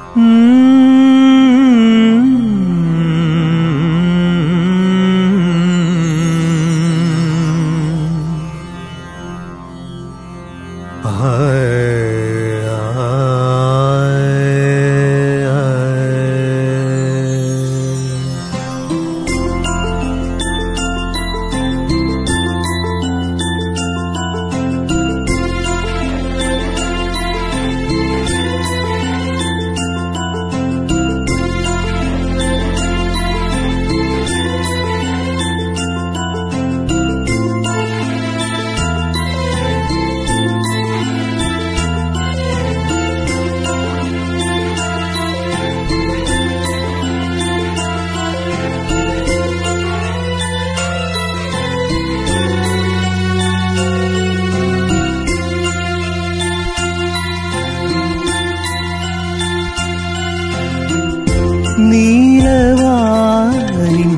നീലവാനിൻ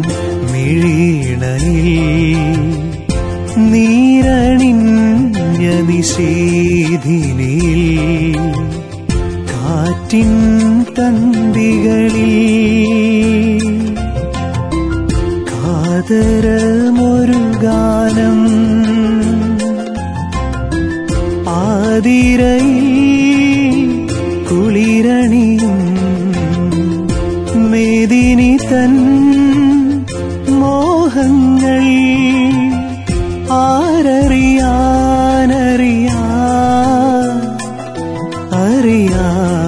മിഴീണയിൽ നീരണിഞ്ഞ നിഷേധിനിൽ കാറ്റിൻ തന്തികളിൽ കാതരമൊരു ഗാനം ആതിരയിൽ കുളിരണിയും മേദിനി തൻ മോഹങ്ങൾ ആരറിയാനറിയാ അറിയാ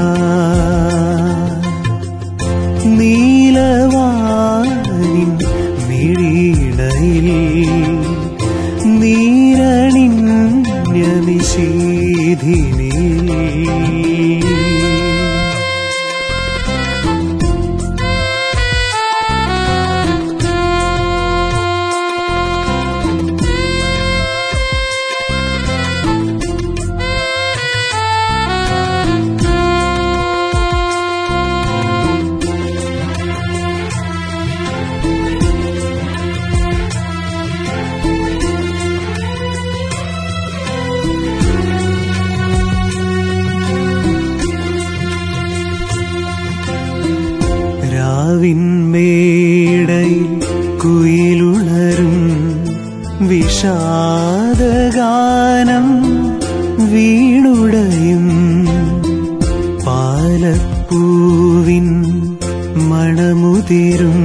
നീലവാനിൻ മിഴീണയിൽ നീരണിഞ്ഞ നിഷേധിനീ രാവിൻമേടയിൽ കുയിലുണരും വിഷാദഗാനം വീണുടയും പാലപ്പൂവിൻ മണമുതിരും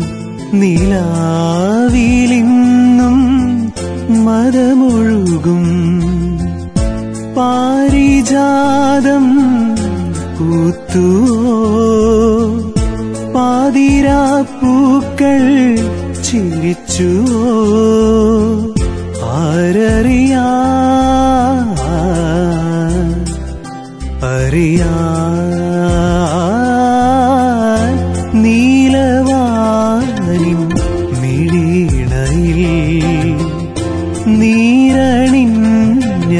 നിലാവിലിന്നും മതമൊഴുകും പാരിജാതം പൂത്തുവോ പാതിരാപ്പൂക്കൾ ചിരിച്ചുവോ ആരറിയാ അറിയാ നീലവാനിൻ മിഴീണയിൽ നീരണിഞ്ഞ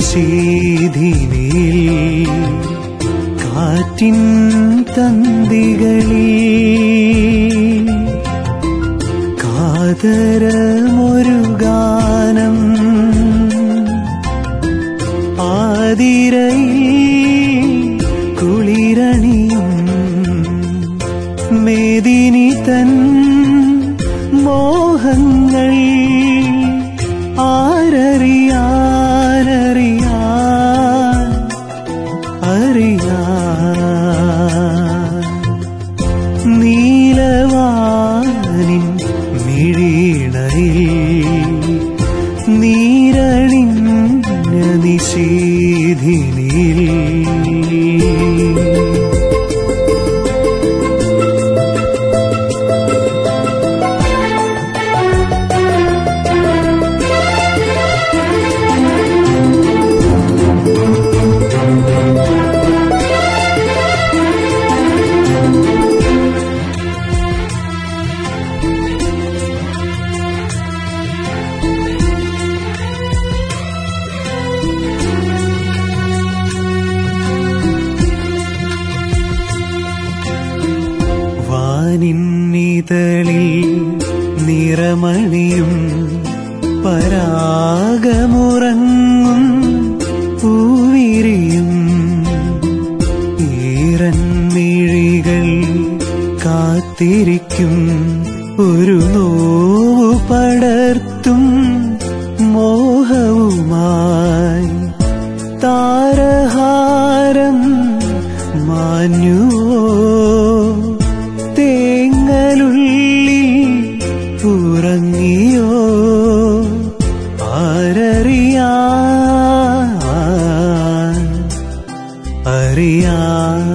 നിഷേധിനിൽ കാറ്റിൻ തന്തികളിൽ കാതരമൊരു ഗാനം ആതിരയിൽ കുളിരണിയും മേദിനി തൻ മോഹങ്ങൾ ആരറിയാനറിയാ അറിയാ നീലവാനിൻ മിഴീണയിൽ നീരണിഞ്ഞ നിഷേധിനിൽ വാനിന്നിതളിൽ നിറമണിയും പരാഗമുറങ്ങും പൂവിരിയും ഈറൻ കാത്തിരിക്കും ഒരു നോവു പടർത്തും മോഹവുമായി താരഹാരം മാഞ്ഞുവോ തേങ്ങലുള്ളിൽ ഉറങ്ങിയോ ആരറിയാൻ അറിയാൻ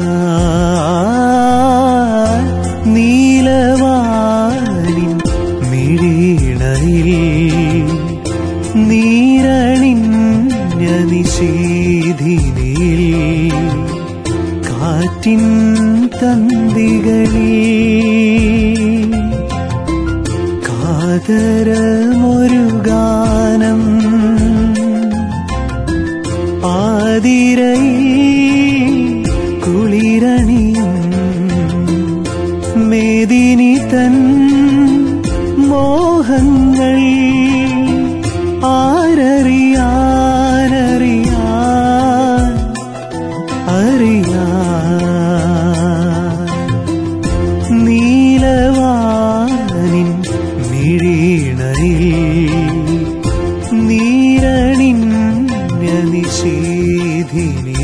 നീലവാനിൻ മിഴിണയിൽ നീരണിഞ്ഞ നിശീധിനിൽ കാറ്റിൻ തന്തികളിൽ കാതരമൊരു ഗാനം ആതിരയിൽ കുളിരണിയും മേദിനി തൻ മോഹങ്ങൾ ആരറിയാനറിയാൻ അറിയാൻ നീലവാനിൻ മിഴീണയിൽ നീരണിഞ്ഞ നിശേധിനി